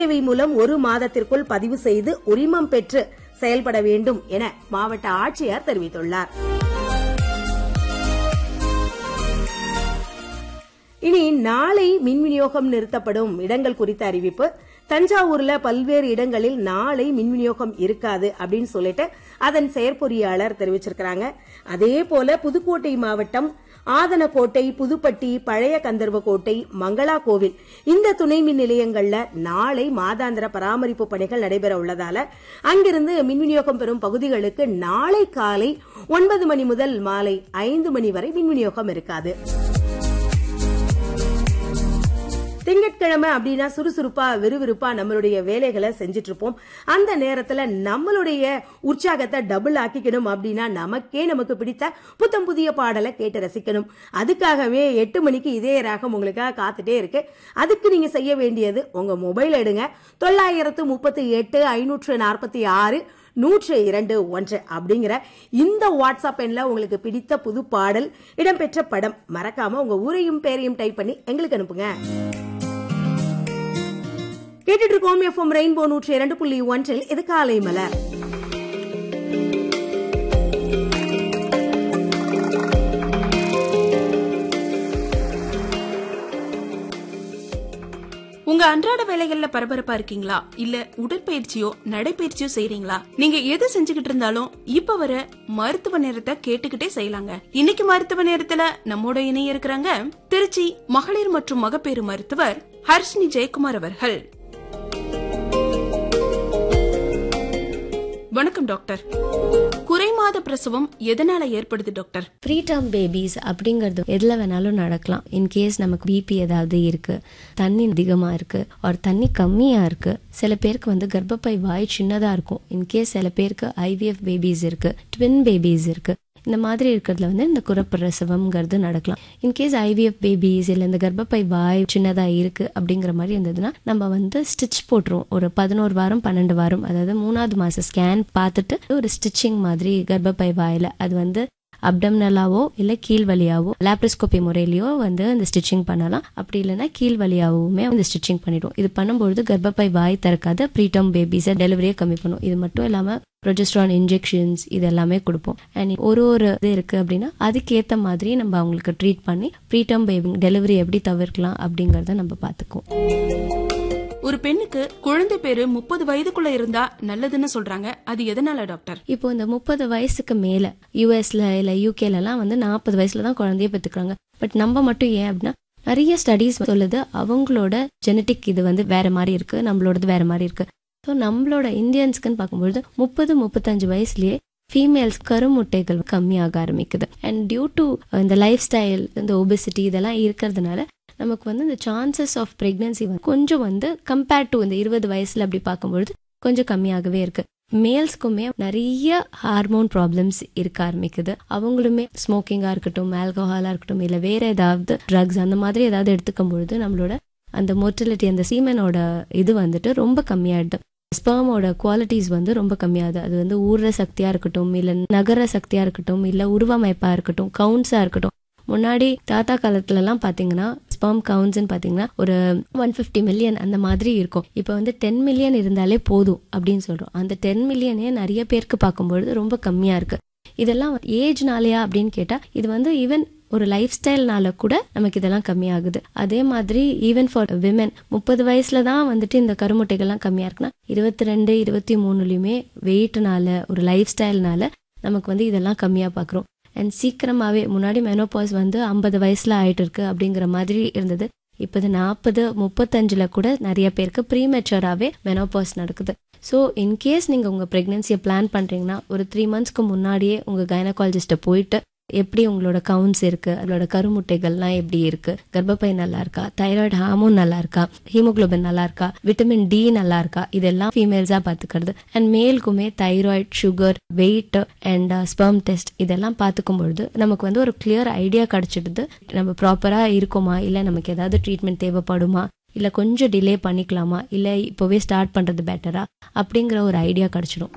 சேவை மூலம் ஒரு மாதத்திற்குள் பதிவு செய்து உரிமம் பெற்று செயல்பட வேண்டும் என மாவட்ட ஆட்சியர் தெரிவித்துள்ளார் இனி நாளை மின் விநியோகம் நிறுத்தப்படும் இடங்கள் குறித்த அறிவிப்பு தஞ்சாவூர்ல பல்வேறு இடங்களில் நாளை மின் விநியோகம் இருக்காது அப்படின்னு சொல்லிட்டு அதன் செயற்பொறியாளர் தெரிவிச்சிருக்கிறாங்க அதே போல புதுக்கோட்டை மாவட்டம் ஆதனக்கோட்டை புதுப்பட்டி பழைய கந்தர்வக்கோட்டை மங்களா கோவில் இந்த துணை மின் நிலையங்கள்ல நாளை மாதாந்திர பராமரிப்பு பணிகள் நடைபெற உள்ளதால அங்கிருந்து மின் விநியோகம் பெறும் பகுதிகளுக்கு நாளை காலை ஒன்பது மணி முதல் மாலை ஐந்து மணி வரை மின் விநியோகம் இருக்காது திங்கட்கிழமை அப்படின்னா சுறுசுறுப்பா விறுவிறுப்பா நம்மளுடைய வேலைகளை செஞ்சுட்டு இருப்போம் அந்த நேரத்துல நம்மளுடைய உற்சாகத்தை டபுள் ஆக்கிக்கணும் அப்படின்னா நமக்கே நமக்கு பிடித்த புத்தம் புதிய பாடலை கேட்டு ரசிக்கணும் அதுக்காகவே எட்டு மணிக்கு இதே ராகம் உங்களுக்காக காத்துட்டே இருக்கு அதுக்கு நீங்க செய்ய வேண்டியது உங்க மொபைல் எடுங்க தொள்ளாயிரத்து முப்பத்தி எட்டு ஐநூற்று நாற்பத்தி ஆறு நூற்று இரண்டு ஒன்று அப்படிங்கிற இந்த வாட்ஸ்அப் எண்ல உங்களுக்கு பிடித்த புது பாடல் இடம்பெற்ற படம் மறக்காம உங்க ஊரையும் பேரையும் டைப் பண்ணி எங்களுக்கு அனுப்புங்க கேட்டுட்டு இருக்கோம் எஃப்எம் ரெயின்போ நூற்றி இரண்டு புள்ளி ஒன்றில் இது காலை மலர் உங்க அன்றாட வேலைகள்ல பரபரப்பா இருக்கீங்களா இல்ல உடற்பயிற்சியோ நடைப்பயிற்சியோ செய்றீங்களா நீங்க எது செஞ்சுக்கிட்டு இருந்தாலும் இப்ப வர மருத்துவ நேரத்தை கேட்டுக்கிட்டே செய்யலாங்க இன்னைக்கு மருத்துவ நேரத்துல நம்மோட இணைய இருக்கிறாங்க திருச்சி மகளிர் மற்றும் மகப்பேறு மருத்துவர் ஹர்ஷினி ஜெயக்குமார் அவர்கள் வணக்கம் டாக்டர் குறைமாத பிரசவம் எதனால ஏற்படுது டாக்டர் ப்ரீடம் பேபிஸ் அப்படிங்கிறது எதில் வேணாலும் நடக்கலாம் இன்கேஸ் நமக்கு பிபி ஏதாவது இருக்கு தண்ணி அதிகமாக இருக்கு ஒரு தண்ணி கம்மியாக இருக்கு சில பேருக்கு வந்து கர்ப்பப்பை வாய் சின்னதாக இருக்கும் இன்கேஸ் சில பேருக்கு ஐவிஎஃப் பேபிஸ் இருக்கு ட்வின் பேபிஸ் இருக்கு இந்த மாதிரி இருக்கிறதுல வந்து இந்த குறப்பிரசவம்ங்கிறது நடக்கலாம் இன்கேஸ் ஐவிஎஃப் பேபிஸ் இல்லை இந்த கர்ப்பப்பை வாய் சின்னதாக இருக்கு அப்படிங்கிற மாதிரி இருந்ததுன்னா நம்ம வந்து ஸ்டிச் போட்டுருவோம் ஒரு பதினோரு வாரம் பன்னெண்டு வாரம் அதாவது மூணாவது மாதம் ஸ்கேன் பார்த்துட்டு ஒரு ஸ்டிச்சிங் மாதிரி கர்ப்பப்பை வாயில் அது வந்து அப்டம்னலாவோ இல்லை கீழ் வழியாவோ லேப்ரோஸ்கோபி முறையிலையோ வந்து அந்த ஸ்டிச்சிங் பண்ணலாம் அப்படி இல்லைன்னா கீழ் வழியாவுமே வந்து ஸ்டிச்சிங் பண்ணிடுவோம் இது பண்ணும்பொழுது கர்ப்பப்பை வாய் திறக்காத ப்ரீடம் பேபிஸை டெலிவரியை கம்மி பண்ணும் இது மட்டும் இல்லாமல் ப்ரொஜெஸ்ட்ரான் இன்ஜெக்ஷன்ஸ் இது எல்லாமே கொடுப்போம் அண்ட் ஒரு ஒரு இது இருக்கு அப்படின்னா அதுக்கேற்ற மாதிரி நம்ம அவங்களுக்கு ட்ரீட் பண்ணி ப்ரீடம் பேபி டெலிவரி எப்படி தவிர்க்கலாம் அப்படிங்கிறத நம்ம பார்த்துக்குவோம் ஒரு பெண்ணுக்கு குழந்தை பேரு முப்பது வயதுக்குள்ள இருந்தா நல்லதுன்னு சொல்றாங்க அது எதனால டாக்டர் இப்போ இந்த முப்பது வயசுக்கு மேல யூஎஸ்ல இல்ல யூகேல எல்லாம் வந்து நாற்பது வயசுல தான் குழந்தைய பெற்றுக்கிறாங்க பட் நம்ம மட்டும் ஏன் அப்படின்னா நிறைய ஸ்டடீஸ் சொல்லுது அவங்களோட ஜெனட்டிக் இது வந்து வேற மாதிரி இருக்கு நம்மளோடது வேற மாதிரி இருக்கு ஸோ நம்மளோட இந்தியன்ஸ்க்குன்னு பார்க்கும்பொழுது முப்பது முப்பத்தஞ்சு வயசுலயே ஃபீமேல்ஸ் கருமுட்டைகள் கம்மியாக ஆரம்பிக்குது அண்ட் டியூ டு இந்த லைஃப் ஸ்டைல் இந்த ஒபிசிட்டி இதெல்லாம் இருக்கிறதுனால நமக்கு வந்து இந்த சான்சஸ் ஆஃப் ப்ரெக்னன்சி வந்து கொஞ்சம் வந்து கம்பேர்ட் டு இந்த இருபது வயசுல அப்படி பார்க்கும்பொழுது கொஞ்சம் கம்மியாகவே இருக்கு மேல்ஸ்க்குமே நிறைய ஹார்மோன் ப்ராப்ளம்ஸ் இருக்க ஆரம்பிக்குது அவங்களுமே ஸ்மோக்கிங்காக இருக்கட்டும் ஆல்கஹாலாக இருக்கட்டும் இல்லை வேற ஏதாவது ட்ரக்ஸ் அந்த மாதிரி ஏதாவது எடுத்துக்கும் பொழுது நம்மளோட அந்த மோர்டிலிட்டி அந்த சீமனோட இது வந்துட்டு ரொம்ப கம்மியாயிடுது ஸ்பெர்மோட குவாலிட்டிஸ் வந்து ரொம்ப கம்மியாகுது அது வந்து ஊர்ற சக்தியாக இருக்கட்டும் இல்லை நகர சக்தியாக இருக்கட்டும் இல்லை உருவமைப்பாக இருக்கட்டும் கவுண்ட்ஸாக இருக்கட்டும் முன்னாடி தாத்தா காலத்துலலாம் பார்த்தீங்கன்னா ஸ்பெர்ம் கவுண்ட்ஸ்னு பார்த்தீங்கன்னா ஒரு ஒன் ஃபிஃப்டி மில்லியன் அந்த மாதிரி இருக்கும் இப்போ வந்து டென் மில்லியன் இருந்தாலே போதும் அப்படின்னு சொல்கிறோம் அந்த டென் மில்லியனே நிறைய பேருக்கு பார்க்கும்பொழுது ரொம்ப கம்மியாக இருக்கு இதெல்லாம் ஏஜ்னாலயா அப்படின்னு கேட்டால் இது வந்து ஈவன் ஒரு லைஃப் ஸ்டைல்னால கூட நமக்கு இதெல்லாம் கம்மியாகுது அதே மாதிரி ஈவன் ஃபார் விமன் முப்பது வயசுல தான் வந்துட்டு இந்த கருமுட்டைகள்லாம் கம்மியா இருக்குன்னா இருபத்தி ரெண்டு இருபத்தி மூணுலயுமே வெயிட்னால ஒரு லைஃப் ஸ்டைல்னால நமக்கு வந்து இதெல்லாம் கம்மியா பாக்குறோம் அண்ட் சீக்கிரமாவே முன்னாடி மெனோபாஸ் வந்து ஐம்பது வயசுல ஆயிட்டு இருக்கு அப்படிங்கிற மாதிரி இருந்தது இப்போ இது நாற்பது முப்பத்தஞ்சுல கூட நிறைய பேருக்கு ப்ரீமெச்சராகவே மெனோபாஸ் நடக்குது ஸோ இன்கேஸ் நீங்கள் உங்கள் ப்ரெக்னென்சியை பிளான் பண்ணுறீங்கன்னா ஒரு த்ரீ மந்த்ஸ்க்கு முன்னாடியே உங்கள் கைனகாலஜிஸ்ட்டை போயிட்டு எப்படி உங்களோட கவுண்ட்ஸ் இருக்கு அதோட கருமுட்டைகள்லாம் எப்படி இருக்கு கர்ப்பப்பை நல்லா இருக்கா தைராய்டு ஹார்மோன் நல்லா இருக்கா ஹீமோகுளோபின் நல்லா இருக்கா விட்டமின் டி நல்லா இருக்கா இதெல்லாம் ஃபீமேல்ஸா பாத்துக்கிறது அண்ட் மேலுக்குமே thyroid sugar weight and sperm test இதெல்லாம் பார்த்துக்கும் பொழுது நமக்கு வந்து ஒரு கிளியர் ஐடியா கிடைச்சிடுது நம்ம ப்ராப்பரா இருக்குமா இல்ல நமக்கு ஏதாவது ட்ரீட்மெண்ட் தேவைப்படுமா இல்ல கொஞ்சம் டிலே பண்ணிக்கலாமா இல்ல இப்போவே ஸ்டார்ட் பண்றது பெட்டரா அப்படிங்கிற ஒரு ஐடியா கிடைச்சிடும்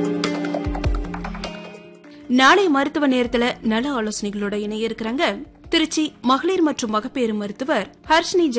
நாளை மருத்துவ நேரத்துல நல ஆலோசனைகளோட இணைய இருக்கிறாங்க திருச்சி மகளிர் மற்றும் மகப்பேறு மருத்துவர் ஹர்ஷினி